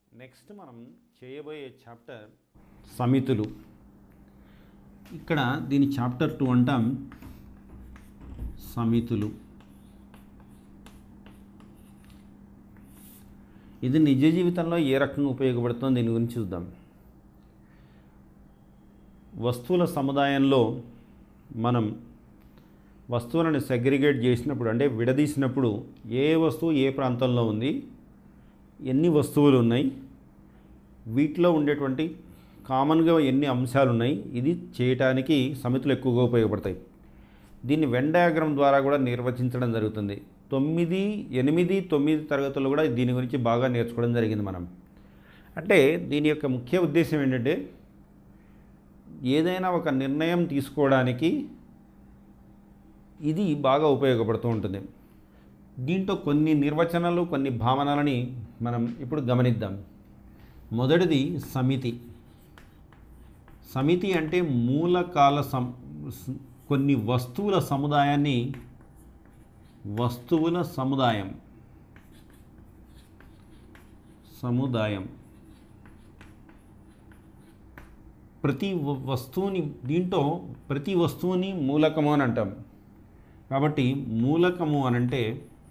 next మనం చేయబోయే chapter సమితులు ఇక్కడ దీని చాప్టర్ టూ అంటాం సమితులు ఇది నిజ జీవితంలో ఏ రకంగా ఉపయోగపడుతుందో దీని గురించి చూద్దాం వస్తువుల సముదాయంలో మనం వస్తువులను సెగ్రిగేట్ చేసినప్పుడు అంటే విడదీసినప్పుడు ఏ వస్తువు ఏ ప్రాంతంలో ఉంది ఎన్ని వస్తువులు ఉన్నాయి వీటిలో ఉండేటువంటి కామన్గా ఎన్ని అంశాలు ఉన్నాయి ఇది చేయటానికి సమితులు ఎక్కువగా ఉపయోగపడతాయి దీన్ని వెన్ డయాగ్రామ్ ద్వారా కూడా నిర్వచించడం జరుగుతుంది తొమ్మిది ఎనిమిది తొమ్మిది తరగతుల్లో కూడా దీని గురించి బాగా నేర్చుకోవడం జరిగింది మనం అంటే దీని యొక్క ముఖ్య ఉద్దేశం ఏంటంటే ఏదైనా ఒక నిర్ణయం తీసుకోవడానికి ఇది బాగా ఉపయోగపడుతూ ఉంటుంది దీంట్లో కొన్ని నిర్వచనాలు కొన్ని భావనలని మనం ఇప్పుడు గమనిద్దాం మొదటిది సమితి సమితి అంటే మూలకాల సం స్- కొన్ని వస్తువుల సముదాయాన్ని వస్తువుల సముదాయం సముదాయం ప్రతి వ- వస్తువుని దీంట్లో ప్రతి వస్తువుని మూలకము అని అంటాం కాబట్టి మూలకము అని అంటే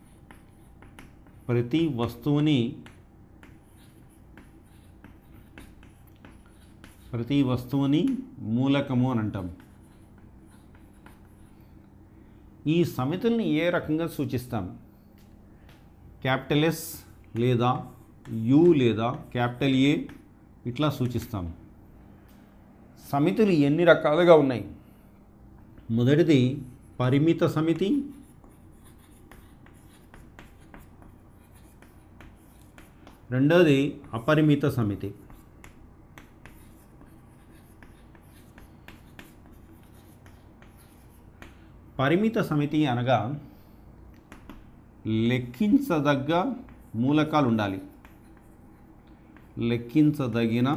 ప్రతి వస్తువుని ప్రతి వస్తువుని మూలకము అని అంటాం ఈ సమితుల్ని ఏ రకంగా సూచిస్తాం క్యాపిటల్ ఎస్ లేదా యు లేదా క్యాపిటల్ ఏ ఇట్లా సూచిస్తాం సమితులు ఎన్ని రకాలుగా ఉన్నాయి మొదటిది పరిమిత సమితి రెండోది అపరిమిత సమితి పరిమిత సమితి అనగా లెక్కించదగ్గ మూలకాలు ఉండాలి లెక్కించదగిన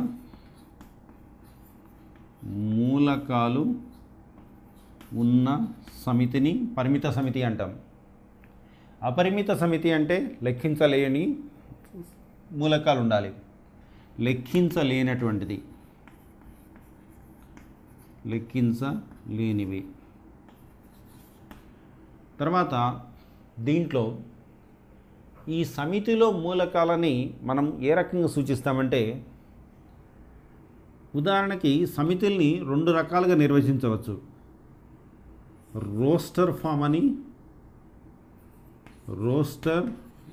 మూలకాలు ఉన్న సమితిని పరిమిత సమితి అంటాం అపరిమిత సమితి అంటే లెక్కించలేని మూలకాలు ఉండాలి లెక్కించలేనటువంటిది లెక్కించలేనివి తర్వాత దీంట్లో ఈ సమితిలో మూలకాలని మనం ఏ రకంగా సూచిస్తామంటే ఉదాహరణకి సమితుల్ని రెండు రకాలుగా నిర్వచించవచ్చు రోస్టర్ ఫామ్ అని రోస్టర్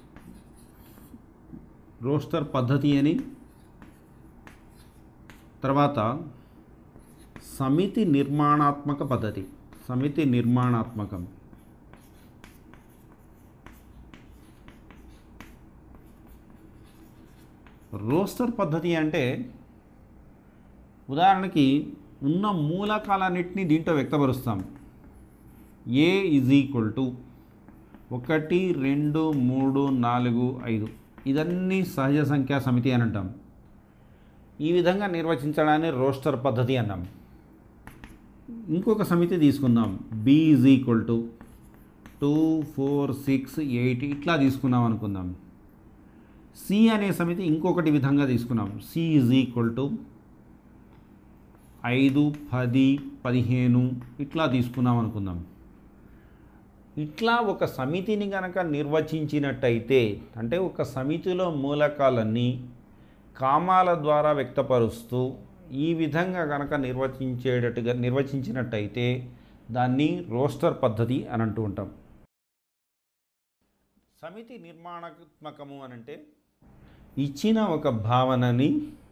రోస్టర్ పద్ధతి అని తర్వాత సమితి నిర్మాణాత్మక పద్ధతి సమితి నిర్మాణాత్మకం రోస్టర్ పద్ధతి అంటే ఉదాహరణకి ఉన్న మూలకాలన్నింటినీ దీంట్లో వ్యక్తపరుస్తాం ఏ ఈజ్ ఈక్వల్ టు ఒకటి రెండు మూడు నాలుగు ఐదు ఇదన్నీ సహజ సంఖ్యా సమితి అని అంటాం ఈ విధంగా నిర్వచించడాన్ని రోస్టర్ పద్ధతి అన్నాం ఇంకొక సమితి తీసుకుందాం B is equal to two four six eight ఇట్లా తీసుకున్నాం అనుకుందాం సి అనే సమితి ఇంకొకటి విధంగా తీసుకున్నాం సి ఈజ్ ఈక్వల్ టు ఐదు పది పదిహేను ఇట్లా తీసుకున్నాం అనుకుందాం ఇట్లా ఒక సమితిని కనుక నిర్వచించినట్టయితే అంటే ఒక సమితిలో మూలకాలన్నీ కామాల ద్వారా వ్యక్తపరుస్తూ ఈ విధంగా కనుక నిర్వచించేటట్టుగా నిర్వచించినట్టయితే దాన్ని రోస్టర్ పద్ధతి అని అంటూ ఉంటాం సమితి నిర్మాణాత్మకము అని అంటే ఇచ్చిన ఒక భావనని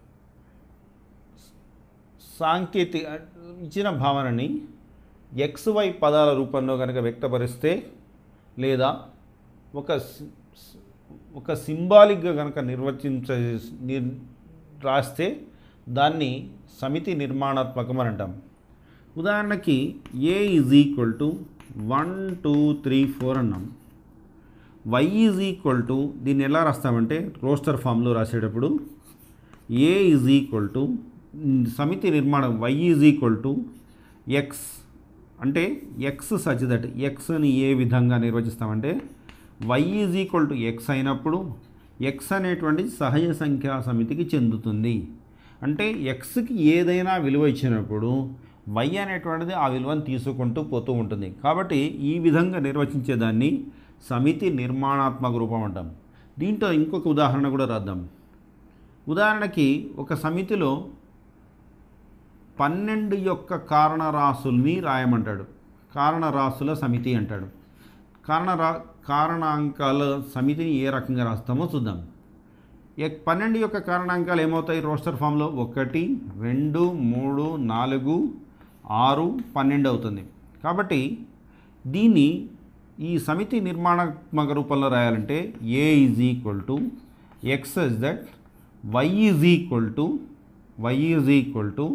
సాంకేతిక ఇచ్చిన భావనని ఎక్స్ వై పదాల రూపంలో కనుక వ్యక్తపరిస్తే లేదా ఒక సి- సి- ఒక సింబాలిక్గా కనుక నిర్వచించ నిర్ రాస్తే దాన్ని సమితి నిర్మాణాత్మకం అని అంటాం ఉదాహరణకి A is equal to one two three four అన్నాం వై ఈజ్ ఈక్వల్ టు దీన్ని ఎలా రాస్తామంటే రోస్టర్ ఫామ్లో రాసేటప్పుడు ఏ ఈజ్ ఈక్వల్ టు సమితి నిర్మాణం Y is equal to X అంటే ఎక్స్ సచ్ దట్ ఎక్స్ని ఏ విధంగా నిర్వచిస్తామంటే Y is equal to X అయినప్పుడు ఎక్స్ అనేటువంటి సహజ సంఖ్యా సమితికి చెందుతుంది అంటే ఎక్స్కి ఏదైనా విలువ ఇచ్చినప్పుడు వై అనేటువంటిది ఆ విలువను తీసుకుంటూ పోతూ ఉంటుంది కాబట్టి ఈ విధంగా నిర్వచించేదాన్ని సమితి నిర్మాణాత్మక రూపం అంటాం దీంట్లో ఇంకొక ఉదాహరణ కూడా రాద్దాం ఉదాహరణకి ఒక సమితిలో పన్నెండు యొక్క కారణరాశుల్ని రాయమంటాడు కారణరాశుల సమితి అంటాడు కారణరా కారణాంకాల సమితిని ఏ రకంగా రాస్తామో చూద్దాం ఎక్- పన్నెండు యొక్క కారణాంకాలు ఏమవుతాయి రోస్టర్ ఫామ్లో ఒకటి రెండు మూడు నాలుగు ఆరు పన్నెండు అవుతుంది కాబట్టి దీన్ని ఈ సమితి నిర్మాణాత్మక రూపంలో రాయాలంటే A is equal to X is that why is equal to Y is equal to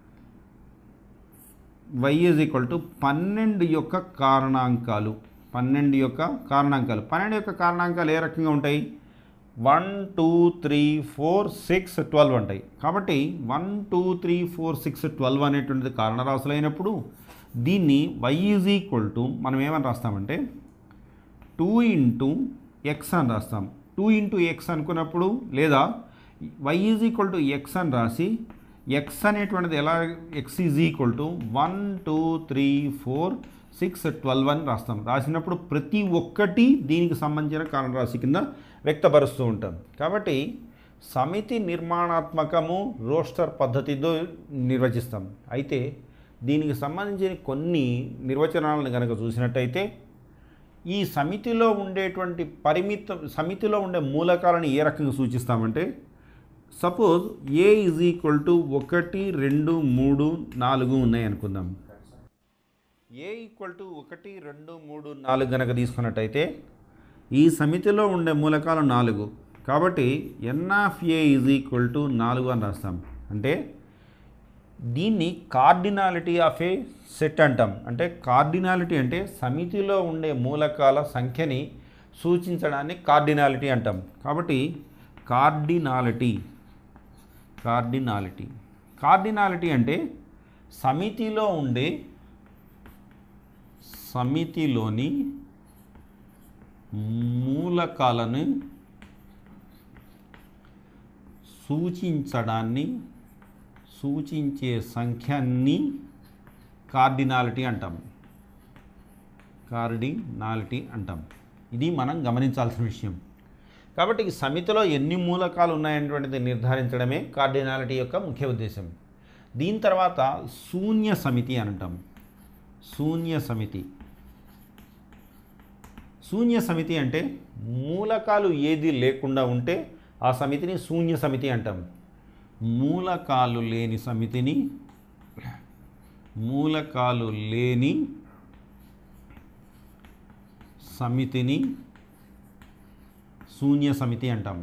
Y is equal to పన్నెండు యొక్క కారణాంకాలు పన్నెండు యొక్క కారణాంకాలు పన్నెండు యొక్క కారణాంకాలు ఏ రకంగా ఉంటాయి one two three four six twelve ఉంటాయి కాబట్టి one two three four six twelve అనేటువంటిది కారణరాశులు అయినప్పుడు దీన్ని వై ఈజ్ ఈక్వల్ టు మనం ఏమని రాస్తామంటే టూ ఇంటూ ఎక్స్ అని రాస్తాం టూ ఇంటూ ఎక్స్ అనుకున్నప్పుడు లేదా Y is equal to X అని రాసి ఎక్స్ అనేటువంటిది ఎలా X is equal to one two three four six twelve అని రాస్తాం రాసినప్పుడు ప్రతి ఒక్కటి దీనికి సంబంధించిన కారణరాశి కింద వ్యక్తపరుస్తూ ఉంటాం కాబట్టి సమితి నిర్మాణాత్మకము రోస్టర్ పద్ధతితో నిర్వచిస్తాం అయితే దీనికి సంబంధించిన కొన్ని నిర్వచనాలను కనుక చూసినట్టయితే ఈ సమితిలో ఉండేటువంటి పరిమిత సమితిలో ఉండే మూలకాలను ఏ రకంగా సూచిస్తామంటే suppose A is equal to ఒకటి రెండు మూడు నాలుగు ఉన్నాయి అనుకుందాం ఏ ఈక్వల్ టు ఒకటి రెండు మూడు నాలుగు కనుక తీసుకున్నట్టయితే ఈ సమితిలో ఉండే మూలకాలు నాలుగు కాబట్టి n of A is equal to నాలుగు అని రాస్తాం అంటే దీన్ని కార్డినాలిటీ ఆఫ్ ఏ సెట్ అంటాం అంటే కార్డినాలిటీ అంటే సమితిలో ఉండే మూలకాల సంఖ్యని సూచించడాన్ని కార్డినాలిటీ అంటాం కాబట్టి కార్డినాలిటీ కార్డినాలిటీ కార్డినాలిటీ అంటే సమితిలో ఉండే సమితిలోని మూలకాలను సూచించడాన్ని సూచించే సంఖ్యాన్ని కార్డినాలిటీ అంటాం కార్డినాలిటీ అంటాం ఇది మనం గమనించాల్సిన విషయం కాబట్టి ఈ సమితిలో ఎన్ని మూలకాలు ఉన్నాయనేటువంటిది నిర్ధారించడమే కార్డినాలిటీ యొక్క ముఖ్య ఉద్దేశం దీని తర్వాత శూన్య సమితి అని అంటాం శూన్య సమితి శూన్య సమితి అంటే మూలకాలు ఏది లేకుండా ఉంటే ఆ సమితిని శూన్య సమితి అంటాం మూలకాలు లేని సమితిని మూలకాలు లేని సమితిని శూన్య సమితి అంటాం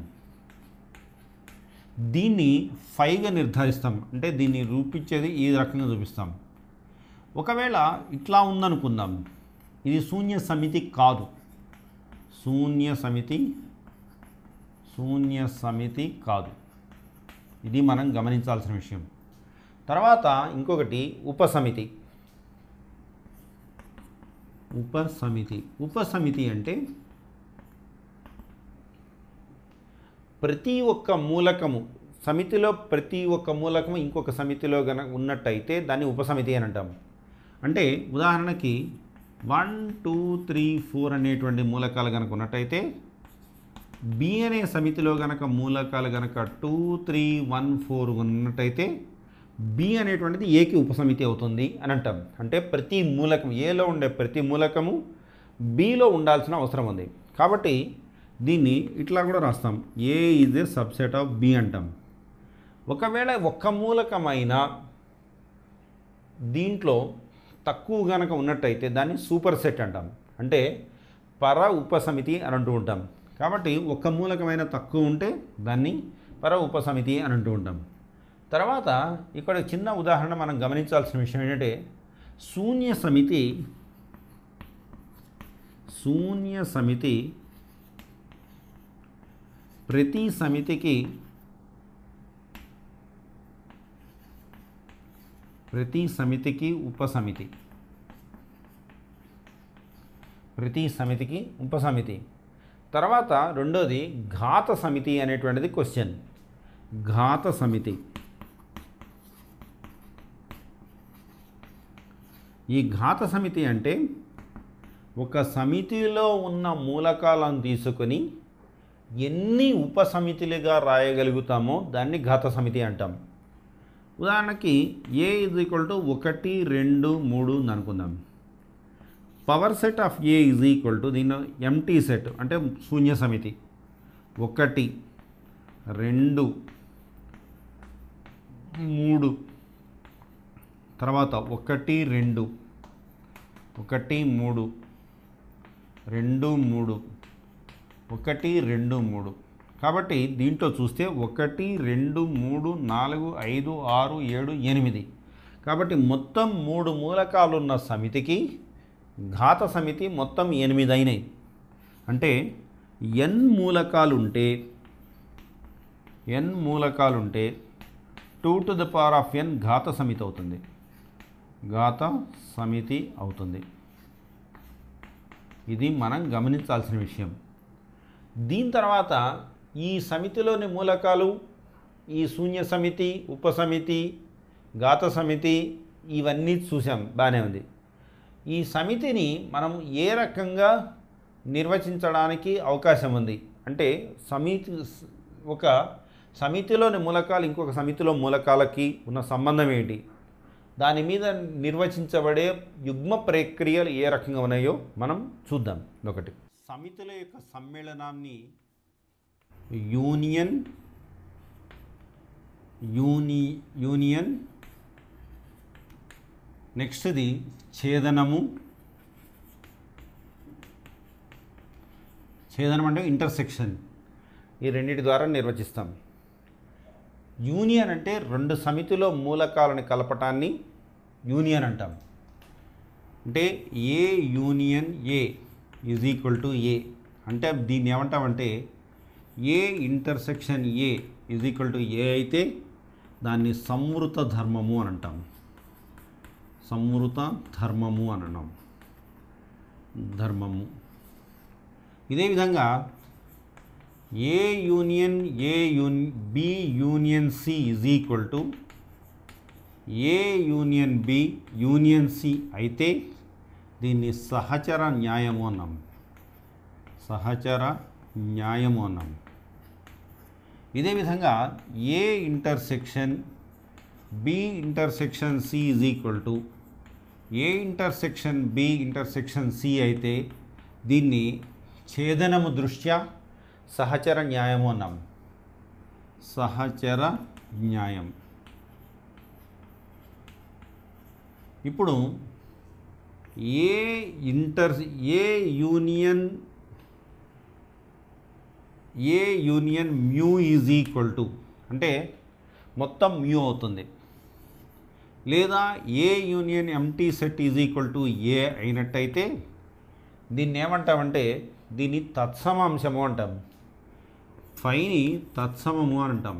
దీన్ని ఫైవ్గా నిర్ధారిస్తాం అంటే దీన్ని రూపించేది ఈ రకంగా చూపిస్తాం ఒకవేళ ఇట్లా ఉందనుకుందాం ఇది శూన్య సమితి కాదు శూన్య సమితి శూన్య సమితి కాదు ఇది మనం గమనించాల్సిన విషయం తర్వాత ఇంకొకటి ఉపసమితి ఉపసమితి ఉపసమితి అంటే ప్రతి ఒక్క మూలకము సమితిలో ప్రతి ఒక్క మూలకము ఇంకొక సమితిలో గన ఉన్నట్టయితే దాన్ని ఉపసమితి అని అంటాం అంటే ఉదాహరణకి వన్ టూ త్రీ ఫోర్ అనేటువంటి మూలకాలు కనుక ఉన్నట్టయితే బి అనే సమితిలో గనక మూలకాలు గనక టూ త్రీ వన్ ఫోర్ ఉన్నట్టయితే బి అనేటువంటిది ఏకి ఉపసమితి అవుతుంది అని అంటాం అంటే ప్రతి మూలకం ఏలో ఉండే ప్రతి మూలకము బిలో ఉండాల్సిన అవసరం ఉంది కాబట్టి దీన్ని ఇట్లా కూడా రాస్తాం A is A subset of B అంటాం ఒకవేళ ఒక్క మూలకమైన దీంట్లో తక్కువ గనక ఉన్నట్టయితే దాన్ని సూపర్ సెట్ అంటాం అంటే పర ఉపసమితి అని అంటూ ఉంటాం కాబట్టి ఒక్క మూలకమైన తక్కువ ఉంటే దాన్ని పర ఉపసమితి అని అంటూ ఉంటాం తర్వాత ఇక్కడ చిన్న ఉదాహరణ మనం గమనించాల్సిన విషయం ఏంటంటే శూన్య సమితి శూన్య సమితి ప్రతి సమితికి ప్రతి సమితికి ఉపసమితి ప్రతి సమితికి ఉపసమితి తర్వాత రెండోది ఘాత సమితి అనేటువంటిది క్వశ్చన్ ఘాత సమితి ఈ ఘాత సమితి అంటే ఒక సమితిలో ఉన్న మూలకాలను తీసుకొని ఎన్ని ఉపసమితిలుగా రాయగలుగుతామో దాన్ని ఘాత సమితి అంటాం ఉదాహరణకి ఏ ఇజ్ ఈక్వల్ టు ఒకటి రెండు మూడు అని అనుకుందాం power set of A is equal to దీని ఎంటీ సెట్ అంటే శూన్య సమితి ఒకటి రెండు మూడు తర్వాత ఒకటి రెండు ఒకటి మూడు రెండు మూడు ఒకటి రెండు మూడు కాబట్టి దీంట్లో చూస్తే ఒకటి రెండు మూడు నాలుగు ఐదు ఆరు ఏడు ఎనిమిది కాబట్టి మొత్తం మూడు మూలకాలు ఉన్న సమితికి ఘాత సమితి మొత్తం ఎనిమిది అయినాయి అంటే ఎన్ మూలకాలు ఉంటే ఎన్ మూలకాలు ఉంటే two to the power of n ఘాత సమితి అవుతుంది ఘాత సమితి అవుతుంది ఇది మనం గమనించాల్సిన విషయం దీని తర్వాత ఈ సమితిలోని మూలకాలు ఈ శూన్య సమితి ఉపసమితి ఘాత సమితి ఇవన్నీ చూసాం బాగానే ఉంది ఈ సమితిని మనం ఏ రకంగా నిర్వచించడానికి అవకాశం ఉంది అంటే సమితి ఒక సమితిలోని మూలకాలు ఇంకొక సమితిలో మూలకాలకి ఉన్న సంబంధం ఏంటి దాని మీద నిర్వచించబడే యుగ్మ ప్రక్రియలు ఏ రకంగా ఉన్నాయో మనం చూద్దాం ఒకటి సమితుల యొక్క సమ్మేళనాన్ని యూనియన్ యూని యూనియన్ నెక్స్ట్ది ఛేదనము ఛేదనం అంటే ఇంటర్సెక్షన్ ఈ రెండింటి ద్వారా నిర్వచిస్తాం యూనియన్ అంటే రెండు సమితిలో మూలకాలను కలపటాన్ని యూనియన్ అంటాం అంటే A union A is equal to A అంటే దీన్ని ఏమంటామంటే A intersection A is equal to A అయితే దాన్ని సంవృత ధర్మము అని అంటాం సంవృత ధర్మము అని అన్నాం ధర్మము ఇదే విధంగా A union A union B union C is equal to A union B union C అయితే దీన్ని సహచర న్యాయము అన్నాం సహచర న్యాయము అన్నాం ఇదే విధంగా A intersection B intersection C is equal to A intersection B intersection C అయితే దీన్ని ఛేదనము దృష్ట్యా సహచర న్యాయము అన్నాం సహచర న్యాయం ఇప్పుడు A inter A union A union mu is equal to అంటే మొత్తం మ్యూ అవుతుంది లేదా A union empty set is equal to A అయినట్టయితే దీన్ని ఏమంటామంటే దీన్ని తత్సమాంశము అంటాం ఫైని తత్సమము అని అంటాం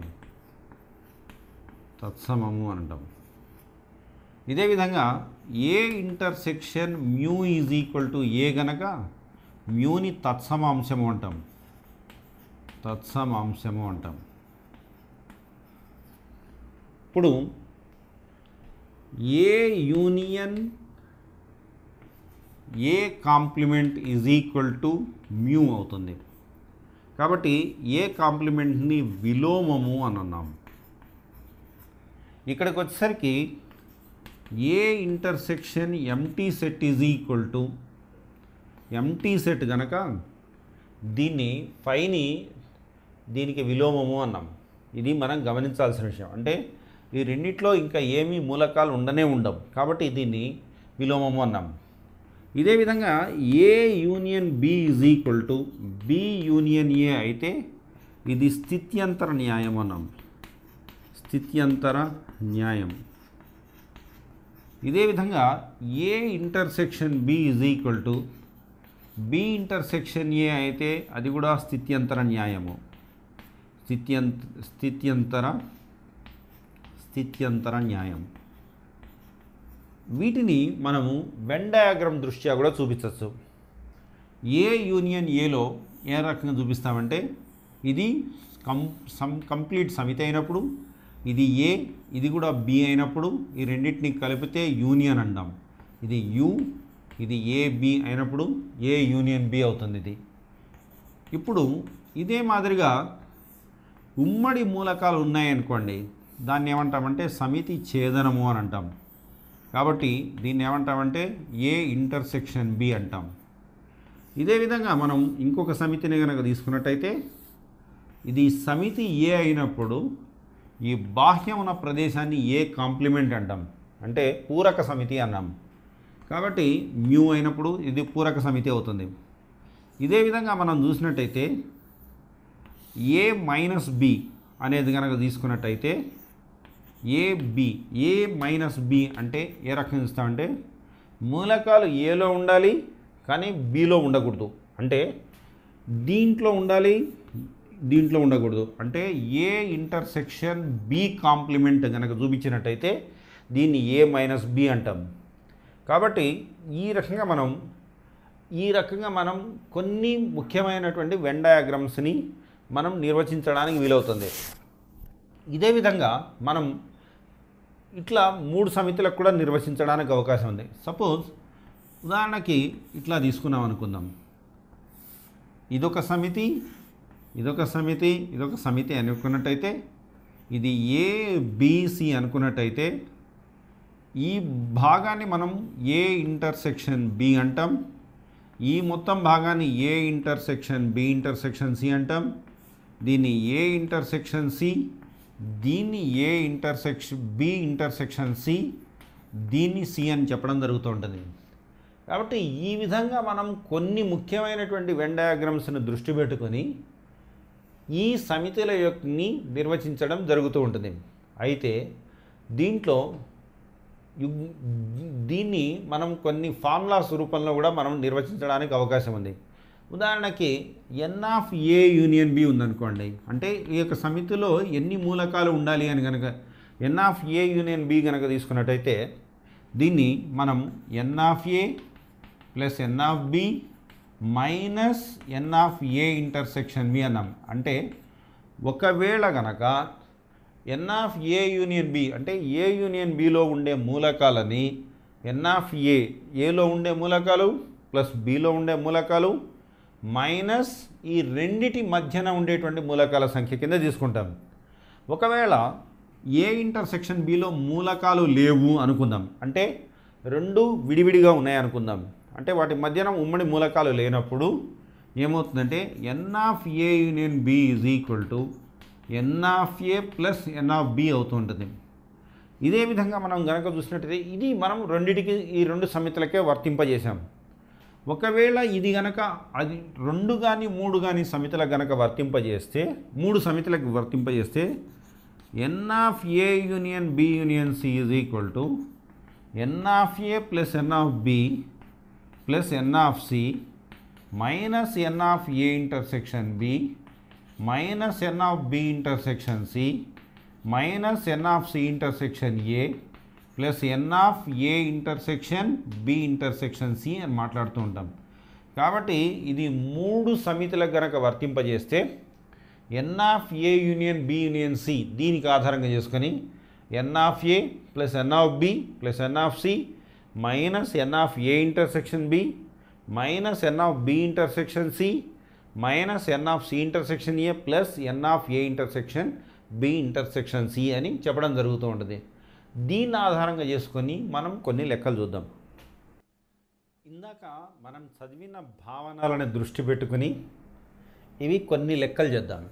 తత్సమము అని అంటాం ఇదే విధంగా A intersection mu is equal to A గనక మ్యూని తత్సమాంశము అంటాం తత్సమాంశము అంటాం ఇప్పుడు A union A complement is equal to mu అవుతుంది కాబట్టి ఏ కాంప్లిమెంట్ని విలోమము అని అన్నాం ఇక్కడికి వచ్చేసరికి A intersection empty set is equal to empty set గనక దీన్ని ఫైని దీనికి విలోమము అన్నాం ఇది మనం గమనించాల్సిన విషయం అంటే ఈ రెండిట్లో ఇంకా ఏమీ మూలకాలు ఉండనే ఉండవు కాబట్టి దీన్ని విలోమము అన్నాం ఇదే విధంగా A union B is equal to B union A అయితే ఇది స్థిత్యంతర న్యాయం అన్నాం స్థిత్యంతర న్యాయం ఇదే విధంగా A intersection B is equal to B intersection A అయితే అది కూడా స్థిత్యంతర న్యాయము స్థిత్యంత స్థిత్యంతర స్థిత్యంతర న్యాయం వీటిని మనము వెన్ డయాగ్రామ్ దృష్ట్యా కూడా చూపించవచ్చు ఏ యూనియన్ ఏలో ఏ రకంగా చూపిస్తామంటే ఇది కం సమ్ కంప్లీట్ సమితి అయినప్పుడు ఇది ఏ ఇది కూడా బి అయినప్పుడు ఈ రెండింటిని కలిపితే యూనియన్ అంటాం ఇది యు ఇది ఏ బి అయినప్పుడు ఏ యూనియన్ బి అవుతుంది ఇది ఇప్పుడు ఇదే మాదిరిగా ఉమ్మడి మూలకాలు ఉన్నాయనుకోండి దాన్ని ఏమంటామంటే సమితి ఛేదనము అని అంటాం కాబట్టి దీన్ని ఏమంటామంటే ఏ ఇంటర్సెక్షన్ బి అంటాం ఇదే విధంగా మనం ఇంకొక సమితిని కనుక తీసుకున్నట్టయితే ఇది సమితి ఏ అయినప్పుడు ఈ బాహ్యం ఉన్న ప్రదేశాన్ని ఏ కాంప్లిమెంట్ అంటాం అంటే పూరక సమితి అన్నాం కాబట్టి మ్యూ అయినప్పుడు ఇది పూరక సమితి అవుతుంది ఇదే విధంగా మనం చూసినట్టయితే ఏ మైనస్ బి అనేది కనుక తీసుకున్నట్టయితే A B A minus B అంటే ఏ రకంగా ఇస్తామంటే మూలకాలు ఏలో ఉండాలి కానీ బిలో ఉండకూడదు అంటే దీంట్లో ఉండాలి దీంట్లో ఉండకూడదు అంటే ఏ ఇంటర్సెక్షన్ బి కాంప్లిమెంట్ కనుక చూపించినట్టయితే దీన్ని ఏ మైనస్ బి అంటాం కాబట్టి ఈ రకంగా మనం ఈ రకంగా మనం కొన్ని ముఖ్యమైనటువంటి వెన్ డయాగ్రమ్స్ని మనం నిర్వచించడానికి వీలవుతుంది ఇదే విధంగా మనం ఇట్లా మూడు సమితులకు కూడా నిర్వచించడానికి అవకాశం ఉంది సపోజ్ ఉదాహరణకి ఇట్లా తీసుకున్నాం అనుకుందాం ఇదొక సమితి ఇదొక సమితి ఇదొక సమితి అనుకున్నట్టయితే ఇది ఏ బీసీ అనుకున్నట్టయితే ఈ భాగాన్ని మనం ఏ ఇంటర్సెక్షన్ బి అంటాం ఈ మొత్తం భాగాన్ని A intersection B intersection C అంటాం దీన్ని ఏ ఇంటర్సెక్షన్ సి దీన్ని A intersection B intersection C దీన్ని సి అని చెప్పడం జరుగుతూ ఉంటుంది కాబట్టి ఈ విధంగా మనం కొన్ని ముఖ్యమైనటువంటి వెన్ డయాగ్రమ్స్ని దృష్టి పెట్టుకొని ఈ సమితుల యొక్కని నిర్వచించడం జరుగుతూ ఉంటుంది అయితే దీంట్లో యు- దీన్ని మనం కొన్ని ఫార్ములాస్ రూపంలో కూడా మనం నిర్వచించడానికి అవకాశం ఉంది ఉదాహరణకి n of A union B ఉందనుకోండి అంటే ఈ యొక్క సమితిలో ఎన్ని మూలకాలు ఉండాలి అని కనుక n of A union B కనుక తీసుకున్నట్టయితే దీన్ని మనం n of A plus n of B minus n of A intersection B అన్నాం అంటే ఒకవేళ గనక n of A union B అంటే ఏ యూనియన్ బిలో ఉండే మూలకాలని ఎన్ ఆఫ్ ఏ ఏలో ఉండే మూలకాలు ప్లస్ బిలో ఉండే మూలకాలు మైనస్ ఈ రెండిటి మధ్యన ఉండేటువంటి మూలకాల సంఖ్య కింద తీసుకుంటాం ఒకవేళ ఏ ఇంటర్సెక్షన్ బిలో మూలకాలు లేవు అనుకుందాం అంటే రెండు విడివిడిగా ఉన్నాయి అనుకుందాం అంటే వాటి మధ్యన ఉమ్మడి మూలకాలు లేనప్పుడు ఏమవుతుందంటే n of A union B is equal to n of A plus n of B అవుతుంటుంది ఇదే విధంగా మనం గనక చూసినట్టయితే ఇది మనం రెండిటికి ఈ రెండు సమితులకే వర్తింపజేసాం ఒకవేళ ఇది గనక అది రెండు కానీ మూడు కానీ సమితులకు గనక వర్తింపజేస్తే మూడు సమితులకు వర్తింపజేస్తే n of A union B union C is equal to n of A plus n of B plus n of C minus n of A intersection B minus n of B intersection C minus n of C intersection A plus n of A intersection B intersection C అని మాట్లాడుతూ ఉంటాం కాబట్టి ఇది మూడు సమితులకు గనక వర్తింపజేస్తే n of A union B union C దీనికి ఆధారంగా చేసుకొని ఎన్ of A plus n of B plus n of C minus n of A intersection B minus n of B intersection C minus n of C intersection A plus n of A intersection B intersection C అని చెప్పడం జరుగుతూ ఉంటుంది దీన్ని ఆధారంగా చేసుకొని మనం కొన్ని లెక్కలు చూద్దాం ఇందాక మనం చదివిన భావనలను దృష్టి పెట్టుకుని ఇవి కొన్ని లెక్కలు చేద్దాం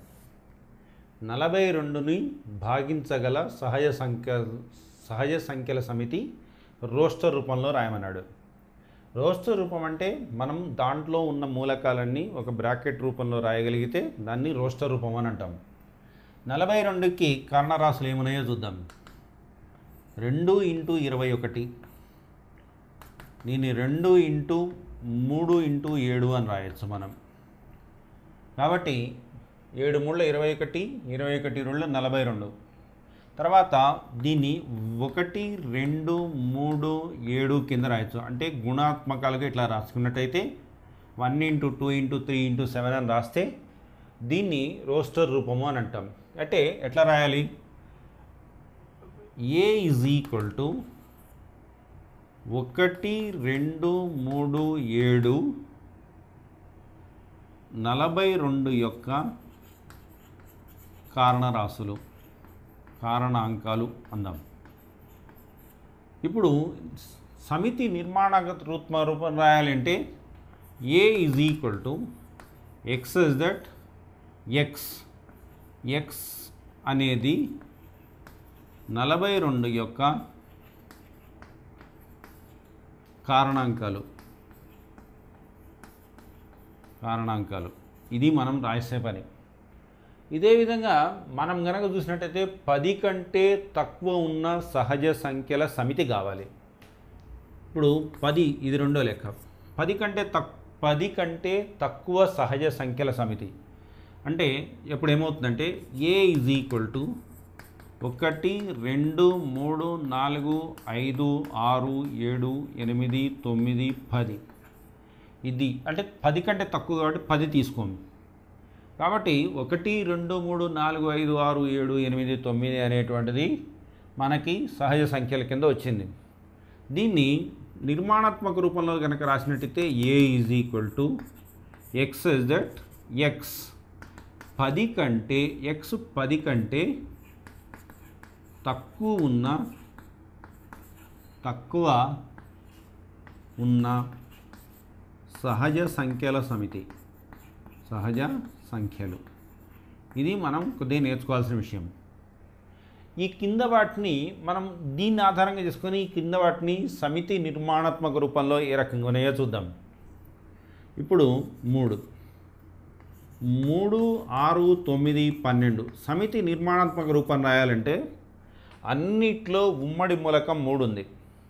నలభై రెండుని భాగించగల సహజ సంఖ్య సహజ సంఖ్యల సమితి రోస్టర్ రూపంలో రాయమన్నాడు రోస్టర్ రూపం అంటే మనం దాంట్లో ఉన్న మూలకాలన్నీ ఒక బ్రాకెట్ రూపంలో రాయగలిగితే దాన్ని రోస్టర్ రూపం అని అంటాం నలభై రెండుకి కారణరాశులు ఏమున్నాయో చూద్దాం రెండు ఇంటూ ఇరవై ఒకటి దీన్ని రెండు ఇంటూ మూడు ఇంటూ ఏడు అని రాయొచ్చు మనం కాబట్టి ఏడు మూడుల ఇరవై ఒకటి ఇరవై ఒకటి రెండు నలభై రెండు తర్వాత దీన్ని ఒకటి రెండు మూడు ఏడు కింద రాయొచ్చు అంటే గుణాత్మకాలుగా ఇట్లా రాసుకున్నట్టయితే one into two into three into seven అని రాస్తే దీన్ని రోస్టర్ రూపము అని అంటాం అంటే ఎట్లా రాయాలి ఏ ఈజ్ ఈక్వల్ టు ఒకటి రెండు మూడు ఏడు నలభై రెండు యొక్క కారణరాశులు కారణాంకాలు అందాం ఇప్పుడు సమితి నిర్మాణగత రూప రూపం రాయాలంటే A is equal to X is that x x అనేది నలభై రెండు యొక్క కారణాంకాలు కారణాంకాలు ఇది మనం రాసే పని ఇదే విధంగా మనం గనక చూసినట్టయితే పది కంటే తక్కువ ఉన్న సహజ సంఖ్యల సమితి కావాలి ఇప్పుడు పది ఇది రెండో లెక్క పది కంటే తక్ పది కంటే తక్కువ సహజ సంఖ్యల సమితి అంటే ఇప్పుడు ఏమవుతుందంటే ఏ ఈజ్ ఈక్వల్ టు ఒకటి రెండు మూడు నాలుగు ఐదు ఆరు ఏడు ఎనిమిది తొమ్మిది పది ఇది అంటే పది కంటే తక్కువ కాబట్టి పది తీసుకోండి కాబట్టి ఒకటి రెండు మూడు నాలుగు ఐదు ఆరు ఏడు ఎనిమిది తొమ్మిది అనేటువంటిది మనకి సహజ సంఖ్యల కింద వచ్చింది దీన్ని నిర్మాణాత్మక రూపంలో కనుక రాసినట్టయితే A is equal to X is that x పది కంటే ఎక్స్ పది కంటే తక్కువ ఉన్న తక్కువ ఉన్న సహజ సంఖ్యల సమితి సహజ సంఖ్యలు ఇది మనం కొద్దిగా నేర్చుకోవాల్సిన విషయం ఈ కింద వాటిని మనం దీన్ని ఆధారంగా చేసుకొని ఈ కింద వాటిని సమితి నిర్మాణాత్మక రూపంలో ఏ రకంగా ఉన్నాయో చూద్దాం ఇప్పుడు మూడు మూడు ఆరు తొమ్మిది పన్నెండు సమితి నిర్మాణాత్మక రూపం రాయాలంటే అన్నిట్లో ఉమ్మడి మూలకం మూడు ఉంది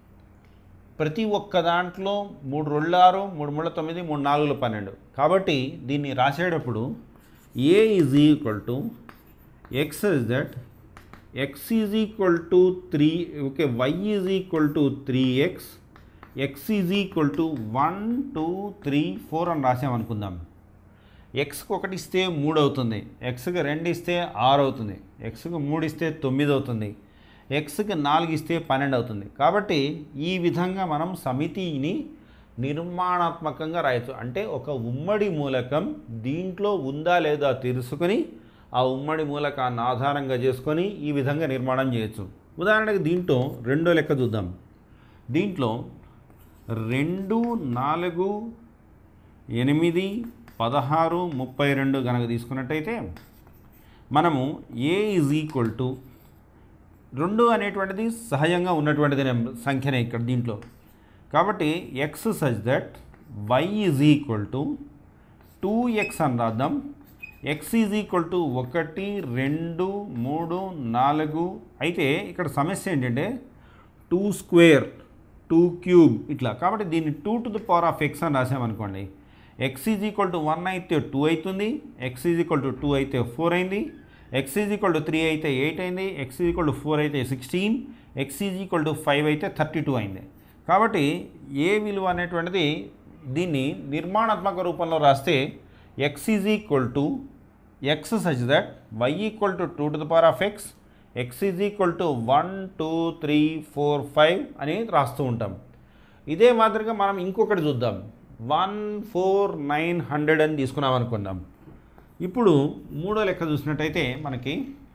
ప్రతి ఒక్క దాంట్లో మూడు రెండు ఆరు మూడు మూడు తొమ్మిది మూడు నాలుగులు పన్నెండు కాబట్టి దీన్ని రాసేటప్పుడు A is equal to X is that x is equal to three okay y is equal to three x x is equal to one two three four అని రాసామనుకుందాం ఎక్స్కి ఒకటి ఇస్తే మూడు అవుతుంది ఎక్స్కి రెండు ఇస్తే ఆరు అవుతుంది ఎక్స్కి మూడు ఇస్తే తొమ్మిది అవుతుంది ఎక్స్కి నాలుగు ఇస్తే పన్నెండు అవుతుంది కాబట్టి ఈ విధంగా మనం సమితిని నిర్మాణాత్మకంగా రాయొచ్చు అంటే ఒక ఉమ్మడి మూలకం దీంట్లో ఉందా లేదా తెలుసుకొని ఆ ఉమ్మడి మూలకాన్ని ఆధారంగా చేసుకొని ఈ విధంగా నిర్మాణం చేయొచ్చు ఉదాహరణకు దీంట్లో రెండో లెక్క చూద్దాం దీంట్లో రెండు నాలుగు ఎనిమిది పదహారు ముప్పై రెండు కనుక తీసుకున్నట్టయితే మనము ఏ ఈజ్ ఈక్వల్ టు రెండు అనేటువంటిది సహజంగా ఉన్నటువంటిది నెం- సంఖ్యనే ఇక్కడ దీంట్లో కాబట్టి x such that why is equal to two x అని రాద్దాం ఎక్స్ ఈజ్ ఈక్వల్ టు ఒకటి రెండు మూడు నాలుగు అయితే ఇక్కడ సమస్య ఏంటంటే టూ స్క్వేర్ టూ క్యూబ్ ఇట్లా కాబట్టి దీన్ని two to the power of x అని రాసామనుకోండి x is equal to one అయితే టూ అవుతుంది x is equal to two అయితే ఫోర్ అయింది x is equal to three అయితే ఎయిట్ అయింది x is equal to four అయితే sixteen x is equal to five అయితే థర్టీ టూ అయింది కాబట్టి ఏ విలువ అనేటువంటిది దీన్ని నిర్మాణాత్మక రూపంలో రాస్తే x is equal to x such that y equal to two to the power of x x is equal to one two three four five అని రాస్తూ ఉంటాం ఇదే మాదిరిగా మనం ఇంకొకటి చూద్దాం వన్ ఫోర్ నైన్ హండ్రెడ్ అని తీసుకున్నాం అనుకుందాం ఇప్పుడు మూడో లెక్క చూసినట్టయితే మనకి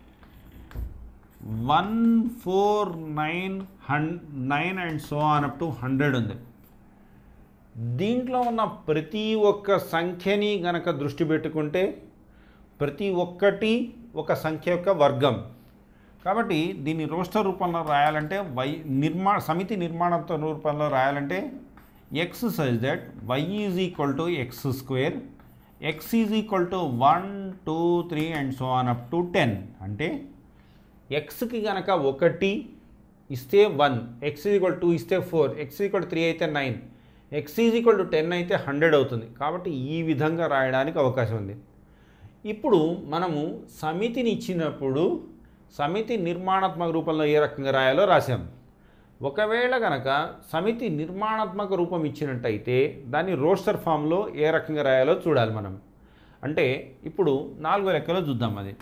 వన్ ఫోర్ నైన్ హన్ nine and so on up to hundred ఉంది దీంట్లో ఉన్న ప్రతి ఒక్క సంఖ్యని గనక దృష్టి పెట్టుకుంటే ప్రతి ఒక్కటి ఒక సంఖ్య యొక్క వర్గం కాబట్టి దీన్ని రోస్టర్ రూపంలో రాయాలంటే వై నిర్మా సమితి నిర్మాణత్వ రూపంలో రాయాలంటే x such that why is equal to x square x is equal to one two three and so on up to ten అంటే ఎక్స్కి గనక ఒకటి ఇస్తే వన్ ఎక్స్ ఈక్వల్ టూ ఇస్తే ఫోర్ ఎక్స్ ఈక్వల్ త్రీ అయితే nine x is equal to ten అయితే hundred అవుతుంది కాబట్టి ఈ విధంగా రాయడానికి అవకాశం ఉంది ఇప్పుడు మనము సమితిని ఇచ్చినప్పుడు సమితి నిర్మాణాత్మక రూపంలో ఏ రకంగా రాయాలో రాసాం ఒకవేళ గనక సమితి నిర్మాణాత్మక రూపం ఇచ్చినట్టయితే దాన్ని రోస్టర్ ఫామ్లో ఏ రకంగా రాయాలో చూడాలి మనం అంటే ఇప్పుడు నాలుగో లెక్కలో చూద్దాం అది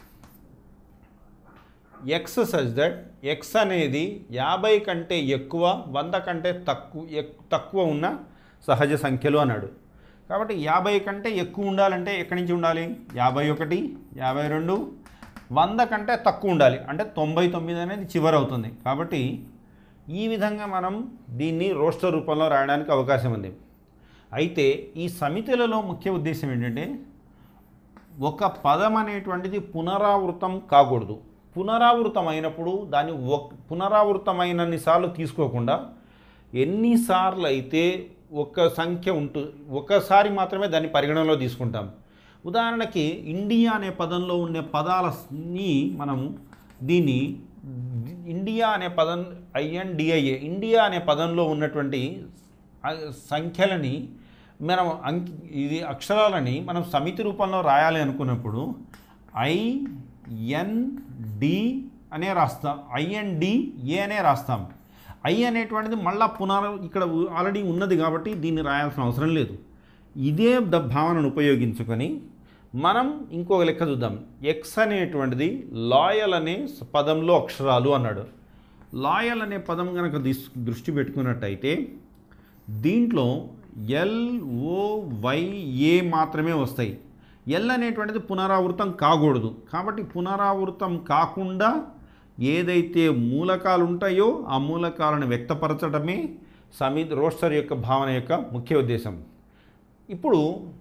ఎక్స్ సజ్ దట్ ఎక్స్ అనేది యాభై కంటే ఎక్కువ వంద కంటే తక్కువ ఎక్- తక్కువ ఉన్న సహజ సంఖ్యలు అన్నాడు కాబట్టి యాభై కంటే ఎక్కువ ఉండాలంటే ఎక్కడి నుంచి ఉండాలి యాభై ఒకటి యాభై రెండు వంద కంటే తక్కువ ఉండాలి అంటే తొంభై తొమ్మిది అనేది చివరి అవుతుంది కాబట్టి ఈ విధంగా మనం దీన్ని రోస్టర్ రూపంలో రాయడానికి అవకాశం ఉంది అయితే ఈ సమితులలో ముఖ్య ఉద్దేశం ఏంటంటే ఒక పదం అనేటువంటిది పునరావృతం కాకూడదు పునరావృతం అయినప్పుడు దాన్ని ఒక పునరావృతమైనన్ని సార్లు తీసుకోకుండా ఎన్నిసార్లు అయితే ఒక సంఖ్య ఉంటు ఒకసారి మాత్రమే దాన్ని పరిగణనలో తీసుకుంటాం ఉదాహరణకి ఇండియా అనే పదంలో ఉండే పదాలని మనం దీన్ని ఇండియా అనే పదం ఐఎన్డిఐఏ ఇండియా అనే పదంలో ఉన్నటువంటి ఆ సంఖ్యలని మనం అంకి ఇది అక్షరాలని మనం సమితి రూపంలో రాయాలి అనుకున్నప్పుడు ఐ ఎన్ డి అనే రాస్తాం ఐఎన్డి ఏ అనే రాస్తాం ఐ అనేటువంటిది మళ్ళా పునర ఇక్కడ ఆల్రెడీ ఉన్నది కాబట్టి దీన్ని రాయాల్సిన అవసరం లేదు ఇదే ద భావనను ఉపయోగించుకొని మనం ఇంకొక లెక్క చూద్దాం ఎక్స్ అనేటువంటిది లాయల్ అనే స- పదంలో అక్షరాలు అన్నాడు లాయల్ అనే పదం కనుక దిస్ దృష్టి పెట్టుకున్నట్టయితే దీంట్లో ఎల్ ఓ వై ఏ మాత్రమే వస్తాయి ఎల్ అనేటువంటిది పునరావృతం కాకూడదు కాబట్టి పునరావృతం కాకుండా ఏదైతే మూలకాలు ఉంటాయో ఆ మూలకాలను వ్యక్తపరచడమే సమిత్ రోస్టర్ యొక్క భావన యొక్క ముఖ్య ఉద్దేశం ఇప్పుడు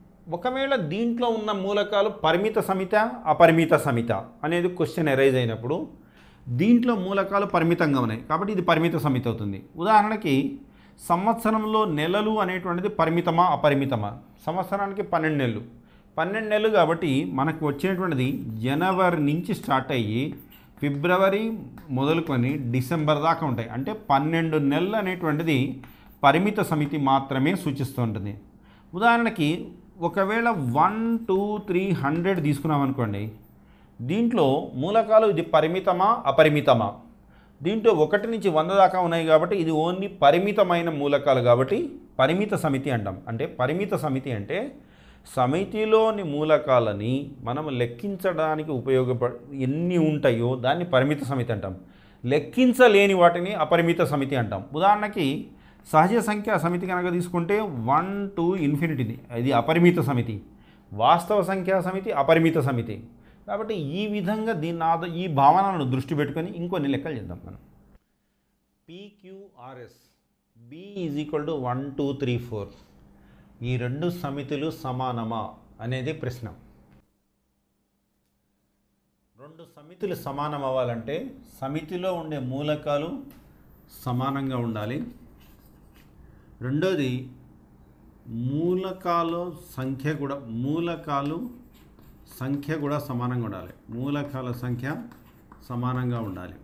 ఒకవేళ దీంట్లో ఉన్న మూలకాలు పరిమిత సమిత అపరిమిత సమిత అనేది క్వశ్చన్ ఎరైజ్ అయినప్పుడు దీంట్లో మూలకాలు పరిమితంగా ఉన్నాయి కాబట్టి ఇది పరిమిత సమితి అవుతుంది ఉదాహరణకి సంవత్సరంలో నెలలు అనేటువంటిది పరిమితమా అపరిమితమా సంవత్సరానికి పన్నెండు నెలలు పన్నెండు నెలలు కాబట్టి మనకు వచ్చేటువంటిది జనవరి నుంచి స్టార్ట్ అయ్యి ఫిబ్రవరి మొదలుకొని డిసెంబర్ దాకా ఉంటాయి అంటే పన్నెండు నెలలు అనేటువంటిది పరిమిత సమితి మాత్రమే సూచిస్తూ ఉంటుంది ఉదాహరణకి ఒకవేళ వన్ టూ త్రీ హండ్రెడ్ తీసుకున్నాం అనుకోండి దీంట్లో మూలకాలు ఇది పరిమితమా అపరిమితమా దీంట్లో ఒకటి నుంచి వంద దాకా ఉన్నాయి కాబట్టి ఇది ఓన్లీ పరిమితమైన మూలకాలు కాబట్టి పరిమిత సమితి అంటాం అంటే పరిమిత సమితి అంటే సమితిలోని మూలకాలని మనం లెక్కించడానికి ఉపయోగప ఎన్ని ఉంటాయో దాన్ని పరిమిత సమితి అంటాం లెక్కించలేని వాటిని అపరిమిత సమితి అంటాం ఉదాహరణకి సహజ సంఖ్య సమితి కనుక తీసుకుంటే వన్ టు ఇన్ఫినిటీది ఇది అపరిమిత సమితి వాస్తవ సంఖ్యా సమితి అపరిమిత సమితి కాబట్టి ఈ విధంగా దీన్ని ఆద ఈ భావనలను దృష్టి పెట్టుకొని ఇంకొన్ని లెక్కలు చేద్దాం మనం PQRS B is equal to one two three four ఈ రెండు సమితులు సమానమా అనేది ప్రశ్న రెండు సమితులు సమానం అవ్వాలంటే సమితిలో ఉండే మూలకాలు సమానంగా ఉండాలి రెండోది మూలకాలు సంఖ్య కూడా మూలకాలు సంఖ్య కూడా సమానంగా ఉండాలి మూలకాల సంఖ్య సమానంగా ఉండాలి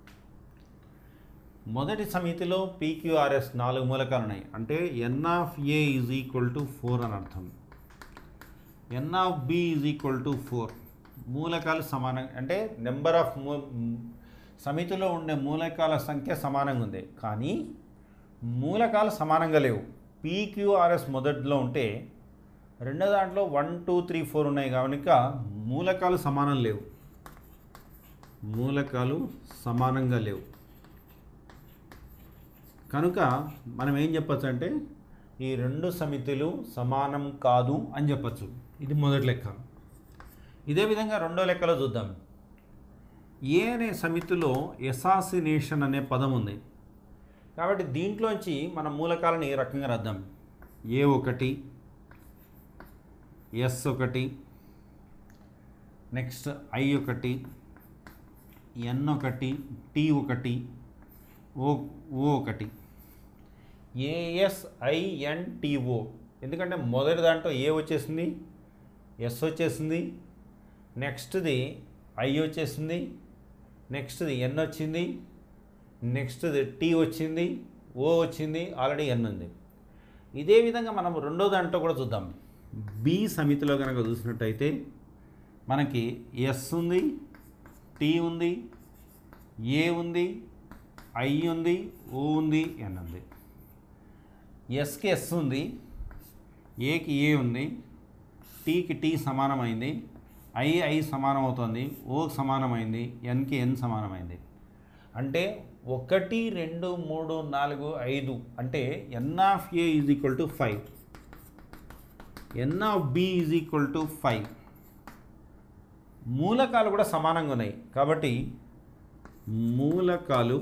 మొదటి సమితిలో పీక్యూఆర్ఎస్ నాలుగు మూలకాలు ఉన్నాయి అంటే n of A is equal to four అని అర్థం n of B is equal to four మూలకాలు సమానం అంటే నెంబర్ ఆఫ్ మూ సమితిలో ఉండే మూలకాల సంఖ్య సమానంగా ఉంది కానీ మూలకాలు సమానంగా లేవు పీక్యూఆర్ఎస్ మొదట్లో ఉంటే రెండో దాంట్లో వన్ టూ త్రీ ఫోర్ ఉన్నాయి కనుక మూలకాలు సమానం లేవు మూలకాలు సమానంగా లేవు కనుక మనం ఏం చెప్పచ్చు అంటే ఈ రెండు సమితులు సమానం కాదు అని చెప్పచ్చు ఇది మొదటి లెక్క ఇదే విధంగా రెండో లెక్కలో చూద్దాం ఏ అనే సమితిలో ఎసాసినేషన్ అనే పదం ఉంది కాబట్టి దీంట్లోంచి మన మూలకాలను ఏ రకంగా రాద్దాం ఏ ఒకటి ఎస్ ఒకటి నెక్స్ట్ ఐ ఒకటి ఎన్ ఒకటి టి ఒకటి ఓ ఓ ఒకటి ఏఎస్ఐఎన్టీఓ ఎందుకంటే మొదటి దాంట్లో ఏ వచ్చేసింది ఎస్ వచ్చేసింది నెక్స్ట్ది ఐ వచ్చేసింది నెక్స్ట్ది ఎన్ వచ్చింది నెక్స్ట్ది టీ వచ్చింది ఓ వచ్చింది ఆల్రెడీ ఎన్ ఉంది ఇదే విధంగా మనం రెండో దాంట్లో కూడా చూద్దాం బి సమితిలో కనుక చూసినట్టయితే మనకి ఎస్ ఉంది టీ ఉంది ఏ ఉంది ఐ ఉంది ఓ ఉంది ఎన్ ఉంది ఎస్కి ఎస్ ఉంది ఏకి ఏ ఉంది టీకి టీ సమానమైంది ఐ ఐ సమానం అవుతుంది ఓకి సమానమైంది ఎన్కి ఎన్ సమానమైంది అంటే ఒకటి రెండు మూడు నాలుగు ఐదు అంటే n of A is equal to five n of B is equal to five మూలకాలు కూడా సమానంగా ఉన్నాయి కాబట్టి మూలకాలు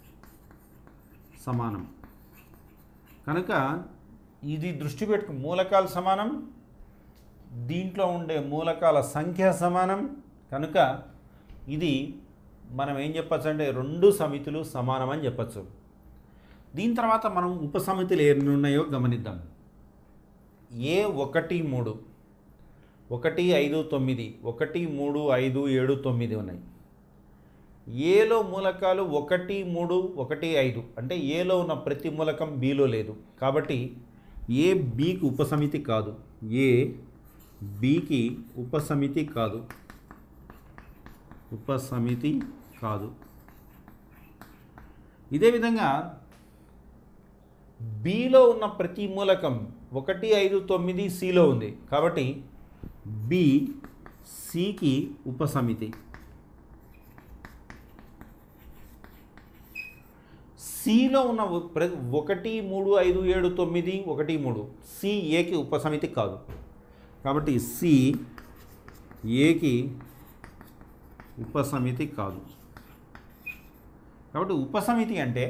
సమానం కనుక ఇది దృష్టి పెట్టుకు మూలకాలు సమానం దీంట్లో ఉండే మూలకాల సంఖ్య సమానం కనుక ఇది మనం ఏం చెప్పచ్చు అంటే రెండు సమితులు సమానం అని చెప్పచ్చు దీని తర్వాత మనం ఉపసమితులు ఎన్ని ఉన్నాయో గమనిద్దాం ఏ ఒకటి మూడు ఒకటి ఐదు తొమ్మిది ఒకటి మూడు ఐదు ఏడు తొమ్మిది ఉన్నాయి ఏలో మూలకాలు ఒకటి మూడు ఒకటి ఐదు అంటే ఏలో ఉన్న ప్రతి మూలకం బీలో లేదు కాబట్టి ఏ బీకి ఉపసమితి కాదు ఏ బీకి ఉపసమితి కాదు ఉపసమితి కాదు ఇదే విధంగా బిలో ఉన్న ప్రతి మూలకం ఒకటి ఐదు తొమ్మిది సిలో ఉంది కాబట్టి బి సికి ఉపసమితి సిలో ఉన్న ఒ- ప్ర- ఒకటి మూడు ఐదు ఏడు తొమ్మిది ఒకటి మూడు సి ఏకి ఉపసమితి కాదు కాబట్టి సి ఏకి ఉపసమితి కాదు కాబట్టి ఉపసమితి అంటే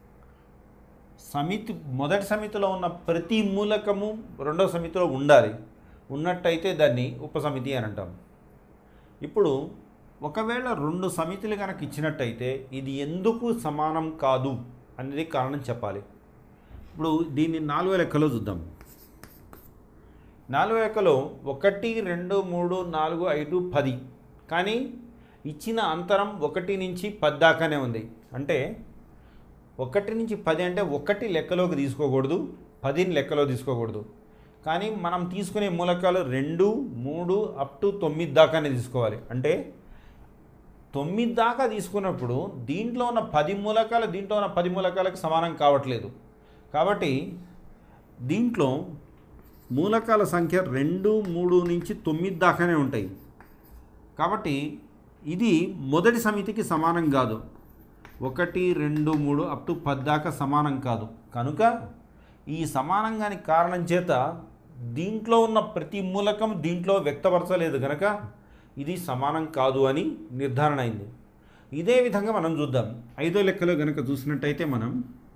సమితి మొదటి సమితిలో ఉన్న ప్రతి మూలకము రెండవ సమితిలో ఉండాలి ఉన్నట్టయితే దాన్ని ఉపసమితి అని అంటాం ఇప్పుడు ఒకవేళ రెండు సమితులు కనుక ఇచ్చినట్టయితే ఇది ఎందుకు సమానం కాదు అనేది కారణం చెప్పాలి ఇప్పుడు దీన్ని నాలుగో లెక్కలో చూద్దాం నాలుగో లెక్కలో ఒకటి రెండు మూడు నాలుగు ఐదు పది కానీ ఇచ్చిన అంతరం ఒకటి నుంచి పది దాకానే ఉంది అంటే ఒకటి నుంచి పది అంటే ఒకటి లెక్కలోకి తీసుకోకూడదు పదిని లెక్కలో తీసుకోకూడదు కానీ మనం తీసుకునే మూలకాలు రెండు మూడు అప్ టు తొమ్మిది దాకానే తీసుకోవాలి అంటే తొమ్మిది దాకా తీసుకున్నప్పుడు దీంట్లో ఉన్న పది మూలకాలు దీంట్లో ఉన్న పది మూలకాలకు సమానం కావట్లేదు కాబట్టి దీంట్లో మూలకాల సంఖ్య రెండు మూడు నుంచి తొమ్మిది దాకానే ఉంటాయి కాబట్టి ఇది మొదటి సమితికి సమానం కాదు ఒకటి రెండు మూడు అప్ టు పది దాకా సమానం కాదు కనుక ఈ సమానంగాని కారణం చేత దీంట్లో ఉన్న ప్రతి మూలకం దీంట్లో వ్యక్తపరచలేదు కనుక ఇది సమానం కాదు అని నిర్ధారణ అయింది ఇదే విధంగా మనం చూద్దాం ఐదో లెక్కలో కనుక చూసినట్టయితే మనం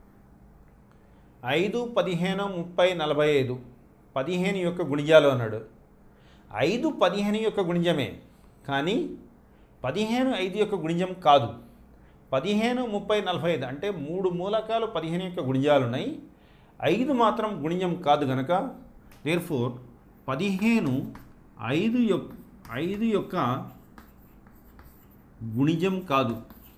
ఐదు పదిహేను ముప్పై నలభై ఐదు పదిహేను యొక్క గుణిజాలు అన్నాడు ఐదు పదిహేను యొక్క గుణిజమే కానీ పదిహేను ఐదు యొక్క గుణిజం కాదు పదిహేను ముప్పై నలభై ఐదు అంటే మూడు మూలకాలు పదిహేను యొక్క గుణిజాలు ఉన్నాయి ఐదు మాత్రం గుణిజం కాదు గనక దేర్ఫోర్ పదిహేను ఐదు యొక్క ఐదు యొక్క గుణిజం కాదు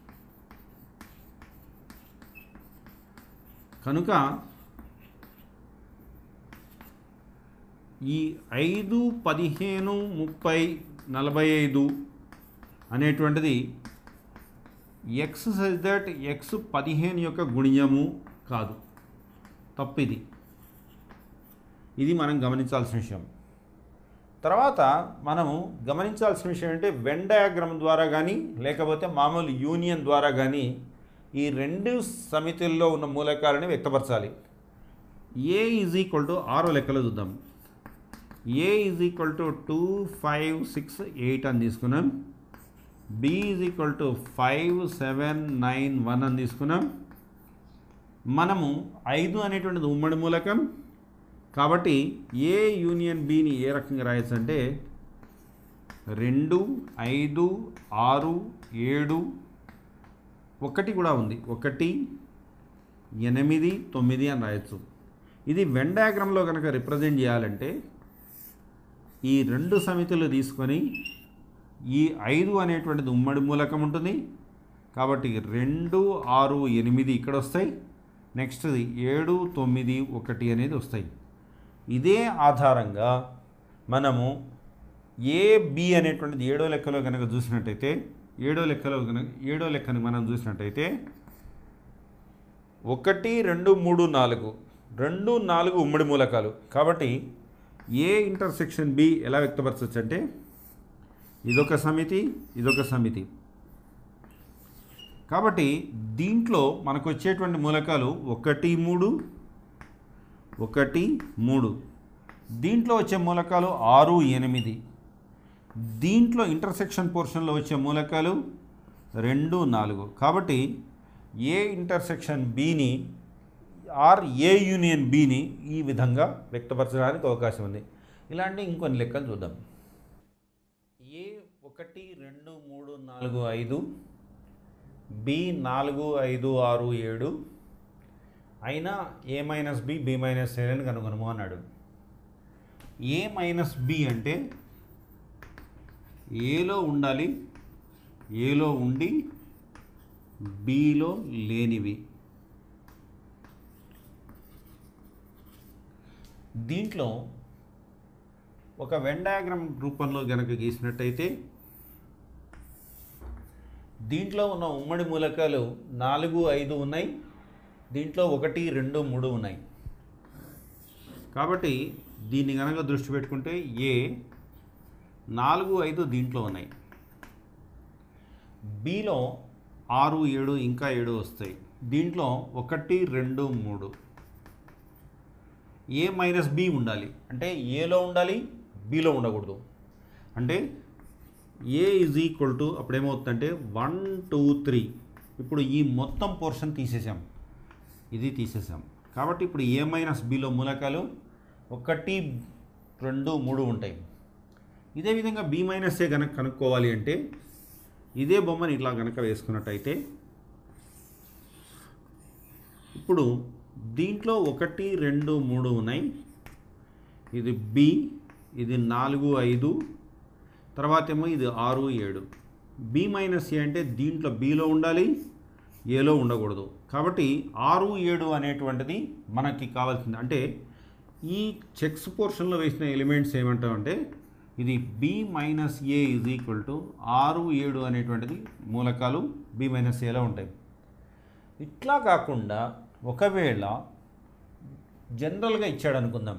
కనుక ఈ ఐదు పదిహేను ముప్పై నలభై ఐదు అనేటువంటిది ఎక్స్ సజ్ దట్ ఎక్స్ పదిహేను యొక్క గుణిజము కాదు తప్పిది ఇది మనం గమనించాల్సిన విషయం తర్వాత మనము గమనించాల్సిన విషయం ఏంటంటే వెన్ డయాగ్రామ్ ద్వారా కానీ లేకపోతే మామూలు యూనియన్ ద్వారా కానీ ఈ రెండు సమితుల్లో ఉన్న మూలకాలని వ్యక్తపరచాలి ఏ ఈజ్ ఈక్వల్ టు ఆరో లెక్కలో చూద్దాం A is equal to two five six eight అని తీసుకున్నాం B is equal to five seven nine one అని తీసుకున్నాం మనము ఐదు అనేటువంటిది ఉమ్మడి మూలకం కాబట్టి ఏ యూనియన్ బిని ఏ రకంగా రాయొచ్చు అంటే రెండు ఐదు ఆరు ఏడు ఒకటి కూడా ఉంది ఒకటి ఎనిమిది తొమ్మిది అని రాయొచ్చు ఇది వెన్ డయాగ్రామ్లో కనుక రిప్రజెంట్ చేయాలంటే ఈ రెండు సమితులు తీసుకొని ఈ ఐదు అనేటువంటిది ఉమ్మడి మూలకం ఉంటుంది కాబట్టి రెండు ఆరు ఎనిమిది ఇక్కడ వస్తాయి నెక్స్ట్ది ఏడు తొమ్మిది ఒకటి అనేది వస్తాయి ఇదే ఆధారంగా మనము ఏ బి అనేటువంటిది ఏడో లెక్కలో కనుక చూసినట్టయితే ఏడో లెక్కలో కనుక ఏడో లెక్కను మనం చూసినట్టయితే ఒకటి రెండు మూడు నాలుగు రెండు నాలుగు ఉమ్మడి మూలకాలు కాబట్టి ఏ ఇంటర్సెక్షన్ బి ఎలా వ్యక్తపరచవచ్చు అంటే ఇదొక సమితి ఇదొక సమితి కాబట్టి దీంట్లో మనకు వచ్చేటువంటి మూలకాలు ఒకటి మూడు ఒకటి మూడు దీంట్లో వచ్చే మూలకాలు ఆరు ఎనిమిది దీంట్లో ఇంటర్సెక్షన్ పోర్షన్లో వచ్చే మూలకాలు రెండు నాలుగు కాబట్టి ఏ ఇంటర్సెక్షన్ బిని ఆర్ ఏ యూనియన్ బిని ఈ విధంగా వ్యక్తపరచడానికి అవకాశం ఉంది ఇలాంటి ఇంకొన్ని లెక్కలు చూద్దాం ఏ ఒకటి రెండు మూడు నాలుగు ఐదు బి నాలుగు ఐదు ఆరు ఏడు అయినా A minus B B minus A అని కనుగొనము అన్నాడు ఏ మైనస్ బి అంటే ఏలో ఉండాలి ఏలో ఉండి బిలో లేనివి దీంట్లో ఒక వెన్ డయాగ్రామ్ రూపంలో గనక గీసినట్టయితే దీంట్లో ఉన్న ఉమ్మడి మూలకాలు నాలుగు ఐదు ఉన్నాయి దీంట్లో ఒకటి రెండు మూడు ఉన్నాయి కాబట్టి దీన్ని కనుక దృష్టి పెట్టుకుంటే ఏ నాలుగు ఐదు దీంట్లో ఉన్నాయి బిలో ఆరు ఏడు ఇంకా ఏడు వస్తాయి దీంట్లో ఒకటి రెండు మూడు ఏ మైనస్ బి ఉండాలి అంటే ఏలో ఉండాలి బిలో ఉండకూడదు అంటే ఏ ఈజ్ ఈక్వల్ టు అప్పుడు ఏమవుతుందంటే వన్ టూ త్రీ ఇప్పుడు ఈ మొత్తం పోర్షన్ తీసేసాం ఇది తీసేసాం కాబట్టి ఇప్పుడు ఏ మైనస్ బిలో మూలకాలు ఒకటి రెండు మూడు ఉంటాయి ఇదే విధంగా బి మైనస్ ఏ కనుక కనుక్కోవాలి అంటే ఇదే బొమ్మని ఇట్లా కనుక వేసుకున్నట్టయితే ఇప్పుడు దీంట్లో ఒకటి రెండు మూడు ఉన్నాయి ఇది బి ఇది నాలుగు ఐదు తర్వాత ఏమో ఇది ఆరు ఏడు బి మైనస్ ఏ అంటే దీంట్లో బిలో ఉండాలి ఏలో ఉండకూడదు కాబట్టి ఆరు ఏడు అనేటువంటిది మనకి కావాల్సింది అంటే ఈ చెక్స్ పోర్షన్లో వేసిన ఎలిమెంట్స్ ఏమంటామంటే ఇది B minus A is equal to ఆరు ఏడు అనేటువంటిది మూలకాలు బి మైనస్ ఏలో ఉంటాయి ఇట్లా కాకుండా ఒకవేళ జనరల్గా ఇచ్చాడు అనుకుందాం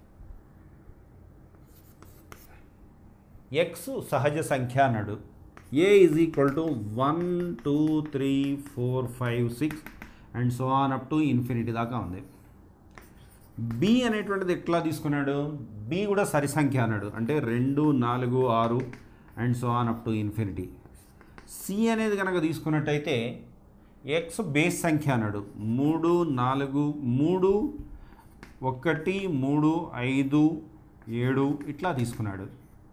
ఎక్స్ సహజ సంఖ్య అన్నాడు A is equal to one two three four five six and so on up to infinity దాకా ఉంది బి అనేటువంటిది ఎట్లా తీసుకున్నాడు బి కూడా సరి సంఖ్య అన్నాడు అంటే రెండు నాలుగు ఆరు and so on up to infinity C అనేది కనుక తీసుకున్నట్టయితే ఎక్స్ బేస్ సంఖ్య అన్నాడు మూడు నాలుగు మూడు ఒకటి మూడు ఐదు ఏడు ఇట్లా తీసుకున్నాడు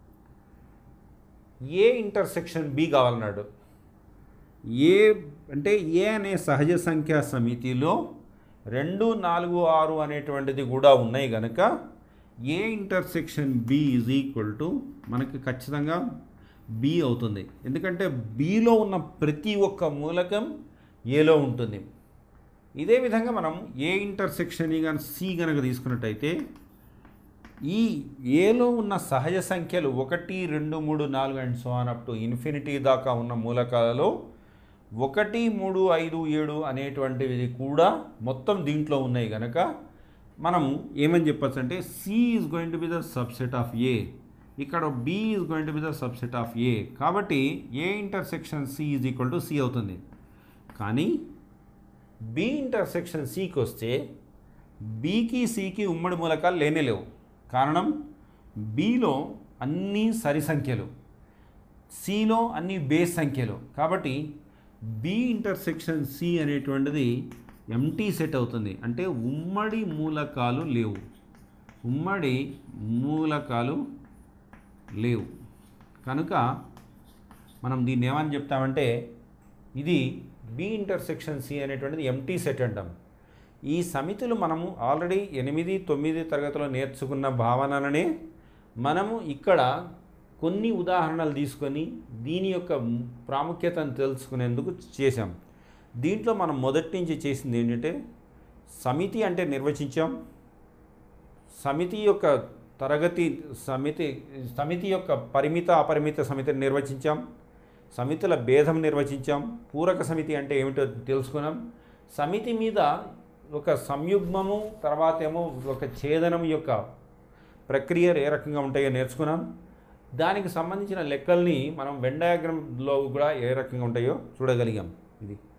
ఏ ఇంటర్సెక్షన్ బి కావాలన్నాడు ఏ అంటే ఏ అనే సహజ సంఖ్యా సమితిలో రెండు నాలుగు ఆరు అనేటువంటిది కూడా ఉన్నాయి కనుక A intersection B is equal to మనకి ఖచ్చితంగా బి అవుతుంది ఎందుకంటే బిలో ఉన్న ప్రతి ఒక్క మూలకం ఏలో ఉంటుంది ఇదే విధంగా మనం ఏ ఇంటర్సెక్షన్ కానీ సి కనుక తీసుకున్నట్టయితే ఈ ఏలో ఉన్న సహజ సంఖ్యలు ఒకటి రెండు మూడు నాలుగు and so on up to infinity దాకా ఉన్న మూలకాలలో ఒకటి మూడు ఐదు ఏడు అనేటువంటివి కూడా మొత్తం దీంట్లో ఉన్నాయి కనుక మనం ఏమని చెప్పచ్చు అంటే C is going to be the subset of A ఇక్కడ B is going to be the subset of A కాబట్టి A intersection C is equal to C అవుతుంది కానీ బి ఇంటర్సెక్షన్ సికి వస్తే బీకి సికి ఉమ్మడి మూలకాలు లేనే లేవు కారణం బిలో అన్నీ సరి సంఖ్యలు సిలో అన్ని బేస్ సంఖ్యలు కాబట్టి బి ఇంటర్సెక్షన్ సి అనేటువంటిది ఎంటీ సెట్ అవుతుంది అంటే ఉమ్మడి మూలకాలు లేవు ఉమ్మడి మూలకాలు లేవు కనుక మనం దీన్ని ఏమని చెప్తామంటే ఇది బి ఇంటర్సెక్షన్ సి అనేటువంటిది ఎంటీ సెట్ అంటాం ఈ సమితులు మనము ఆల్రెడీ ఎనిమిది తొమ్మిది తరగతిలో నేర్చుకున్న భావనలనే మనము ఇక్కడ కొన్ని ఉదాహరణలు తీసుకొని దీని యొక్క ప్రాముఖ్యతను తెలుసుకునేందుకు చేశాం దీంట్లో మనం మొదటి నుంచి చేసింది ఏంటంటే సమితి అంటే నిర్వచించాం సమితి యొక్క తరగతి సమితి సమితి యొక్క పరిమిత అపరిమిత సమితిని నిర్వచించాం సమితుల భేదం నిర్వచించాం పూరక సమితి అంటే ఏమిటో తెలుసుకున్నాం సమితి మీద ఒక సంయుగ్మము తర్వాత ఏమో ఒక ఛేదనం యొక్క ప్రక్రియ ఏ రకంగా ఉంటాయో నేర్చుకున్నాం దానికి సంబంధించిన లెక్కల్ని మనం వెన్ డయాగ్రామ్లో కూడా ఏ రకంగా ఉంటాయో చూడగలిగాం ఇది